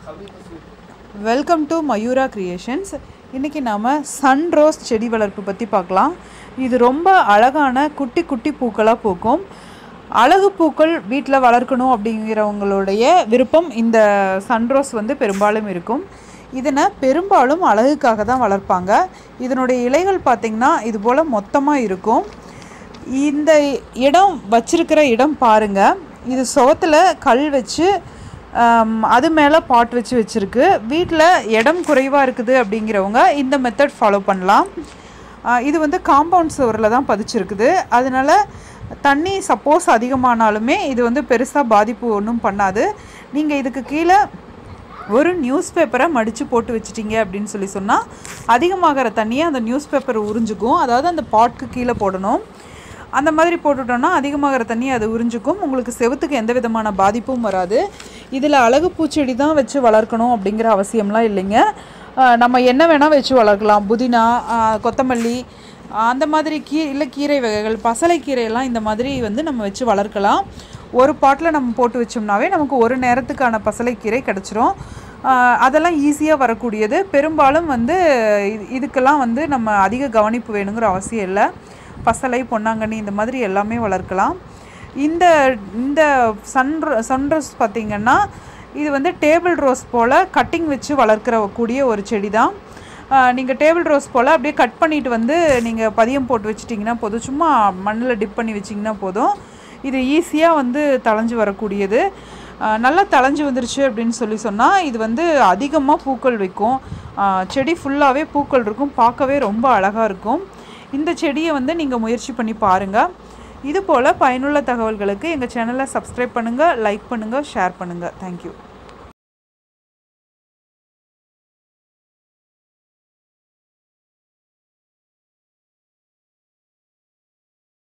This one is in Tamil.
வெல்கம் டு மயூரா கிரியேஷன்ஸ் இன்றைக்கி நாம் சன் ரோஸ் செடி வளர்ப்பு பற்றி பார்க்கலாம் இது ரொம்ப அழகான குட்டி குட்டி பூக்களாக பூக்கும் அழகு பூக்கள் வீட்டில் வளர்க்கணும் அப்படிங்கிறவங்களுடைய விருப்பம் இந்த சன்ரோஸ் வந்து பெரும்பாலும் இருக்கும் இதனை பெரும்பாலும் அழகுக்காக தான் வளர்ப்பாங்க இதனுடைய இலைகள் பார்த்திங்கன்னா இது போல் மொத்தமாக இருக்கும் இந்த இடம் வச்சிருக்கிற இடம் பாருங்கள் இது சுவத்தில் கல் வச்சு ஆம், அது மேலே பாட் வச்சு வச்சுருக்கு வீட்டில் இடம் குறைவாக இருக்குது அப்படிங்கிறவங்க இந்த மெத்தட் ஃபாலோ பண்ணலாம் ஆ, இது வந்து காம்பவுண்ட் சுவரில் தான் பதிச்சிருக்குது அதனால தண்ணி சப்போஸ் அதிகமானாலுமே இது வந்து பெருசாக பாதிப்பு ஒன்றும் பண்ணாது நீங்கள் இதுக்கு கீழே ஒரு நியூஸ் பேப்பரை மடித்து போட்டு வச்சிட்டீங்க அப்படின்னு சொல்லி சொன்னால் அதிகமாகிற தண்ணியை அந்த நியூஸ் பேப்பர் உறிஞ்சிக்கும் அதாவது அந்த பாட்க்கு கீழே போடணும் அந்த மாதிரி போட்டுட்டோம்னா அதிகமாகிற தண்ணி அது உறிஞ்சிக்கும் உங்களுக்கு செவுத்துக்கு எந்த விதமான பாதிப்பும் வராது இதில் அழகு பூச்செடி தான் வச்சு வளர்க்கணும் அப்படிங்கிற அவசியம்லாம் இல்லைங்க ஆஹ் நம்ம என்ன வேணால் வச்சு வளர்க்கலாம் புதினா ஆஹ் கொத்தமல்லி ஆஹ் அந்த மாதிரி கீ இல்லை கீரை வகைகள் பசலைக்கீரையெல்லாம் இந்த மாதிரி வந்து நம்ம வச்சு வளர்க்கலாம் ஒரு பாட்டில் நம்ம போட்டு வச்சோம்னாவே நமக்கு ஒரு நேரத்துக்கான பசலைக்கீரை கிடச்சிரும் ஆஹ் அதெல்லாம் ஈஸியாக வரக்கூடியது பெரும்பாலும் வந்து இது இதுக்கெல்லாம் வந்து நம்ம அதிக கவனிப்பு வேணுங்கிற அவசியம் இல்லை பசலை பொன்னாங்கண்ணி இந்த மாதிரி எல்லாமே வளர்க்கலாம் இந்த இந்த சன் சன்ரோஸ் பார்த்திங்கன்னா இது வந்து டேபிள் ரோஸ் போல் கட்டிங் வச்சு வளர்க்கிற கூடிய ஒரு செடி தான் நீங்கள் டேபிள் ரோஸ் போல் அப்படியே கட் பண்ணிட்டு வந்து நீங்கள் பதியம் போட்டு வச்சிட்டிங்கன்னா போதும் சும்மா மண்ணில் டிப் பண்ணி வச்சிங்கன்னா போதும் இது ஈஸியாக வந்து தளைஞ்சு வரக்கூடியது ஆஹ் நல்லா தளைஞ்சு வந்துருச்சு அப்படின்னு சொல்லி சொன்னால் இது வந்து அதிகமாக பூக்கள் வைக்கும் ஆஹ் செடி ஃபுல்லாகவே பூக்கள் இருக்கும் பார்க்கவே ரொம்ப அழகாக இருக்கும் இந்த செடியை வந்து நீங்கள் முயற்சி பண்ணி பாருங்கள் இது போல் பயனுள்ள தகவல்களுக்கு எங்கள் சேனலை சப்ஸ்கிரைப் பண்ணுங்கள் லைக் பண்ணுங்கள் ஷேர் பண்ணுங்கள் தேங்க்யூ